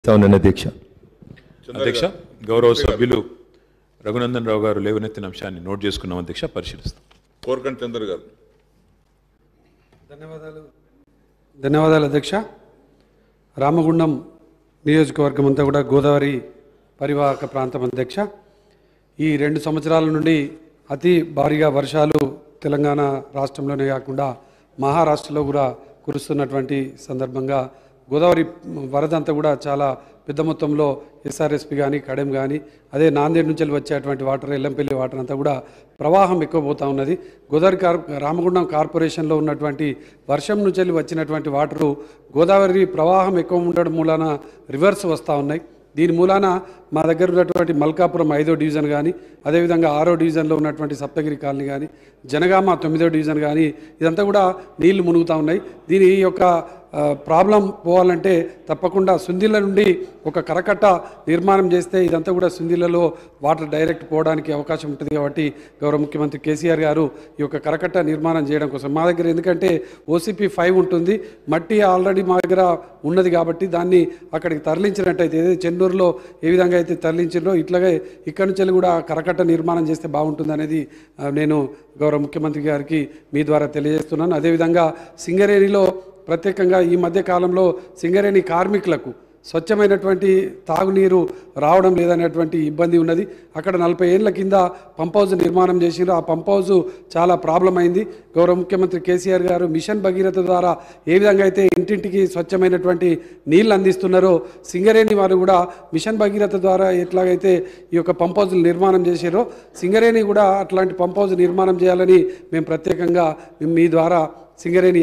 ఉన్నాను అధ్యక్ష అధ్యక్ష గౌరవ సభ్యులు రఘునందన్ రావు గారు లేవనెత్తిన అంశాన్ని నోట్ చేసుకున్నాం అధ్యక్ష పరిశీలిస్తాం కోరకంటి చంద్ర గారు ధన్యవాదాలు ధన్యవాదాలు అధ్యక్ష రామగుండం నియోజకవర్గం అంతా కూడా గోదావరి పరివాహక ప్రాంతం అధ్యక్ష ఈ రెండు సంవత్సరాల నుండి అతి భారీగా వర్షాలు తెలంగాణ రాష్ట్రంలోనే కాకుండా మహారాష్ట్రలో కూడా కురుస్తున్నటువంటి సందర్భంగా గోదావరి వరద అంతా కూడా చాలా పెద్ద మొత్తంలో ఎస్ఆర్ఎస్పి కానీ కడెం కానీ అదే నాందేడ్ నుంచి వెళ్ళి వచ్చేటువంటి వాటర్ ఎల్లంపల్లి వాటర్ అంతా కూడా ప్రవాహం ఎక్కువ పోతా ఉన్నది గోదావరి కార్ రామగుండం కార్పొరేషన్లో ఉన్నటువంటి వర్షం నుంచి వెళ్ళి వచ్చినటువంటి వాటరు గోదావరి ప్రవాహం ఎక్కువ ఉండడం మూలాన రివర్స్ వస్తూ ఉన్నాయి దీని మూలాన మా దగ్గర ఉన్నటువంటి మల్కాపురం ఐదో డివిజన్ కానీ అదేవిధంగా ఆరో డివిజన్లో ఉన్నటువంటి సప్తగిరి కాలనీ కానీ జనగామ తొమ్మిదో డివిజన్ కానీ ఇదంతా కూడా నీళ్లు మునుగుతూ ఉన్నాయి దీని యొక్క ఆ, ప్రాబ్లం పోవాలంటే తప్పకుండా సుందిళ్ళ నుండి ఒక కరకట్ట నిర్మాణం చేస్తే ఇదంతా కూడా సుందిళ్ళలో వాటర్ డైరెక్ట్ పోవడానికి అవకాశం ఉంటుంది కాబట్టి గౌరవ ముఖ్యమంత్రి కేసీఆర్ గారు ఈ యొక్క కరకట్ట నిర్మాణం చేయడం కోసం మా దగ్గర ఎందుకంటే ఓసీపీ ఫైవ్ ఉంటుంది మట్టి ఆల్రెడీ మా దగ్గర ఉన్నది కాబట్టి దాన్ని అక్కడికి తరలించినట్టయితే ఏదైతే చెన్నూరులో ఏ విధంగా అయితే తరలించిందో ఇట్లాగే ఇక్కడి నుంచి వెళ్ళి కూడా కరకట్ట నిర్మాణం చేస్తే బాగుంటుంది అనేది ఆ, నేను గౌరవ ముఖ్యమంత్రి గారికి మీ ద్వారా తెలియజేస్తున్నాను అదేవిధంగా సింగరేణిలో ప్రత్యేకంగా ఈ మధ్య కాలంలో సింగరేణి కార్మికులకు స్వచ్ఛమైనటువంటి తాగునీరు రావడం లేదనేటువంటి ఇబ్బంది ఉన్నది అక్కడ నలభై ఏళ్ళ కింద పంప్ హౌస్ నిర్మాణం చేసినారు ఆ పంప్ హౌస్ చాలా ప్రాబ్లం అయింది గౌరవ ముఖ్యమంత్రి కేసీఆర్ గారు మిషన్ భగీరథ ద్వారా ఏ విధంగా అయితే ఇంటింటికి స్వచ్ఛమైనటువంటి నీళ్ళు అందిస్తున్నారో సింగరేణి వారు కూడా మిషన్ భగీరథ ద్వారా ఎట్లాగైతే ఈ యొక్క పంప్ హౌస్లు నిర్మాణం చేసారో సింగరేణి కూడా అట్లాంటి పంప్ హౌస్ నిర్మాణం చేయాలని మేము ప్రత్యేకంగా మీ ద్వారా సింగరేణి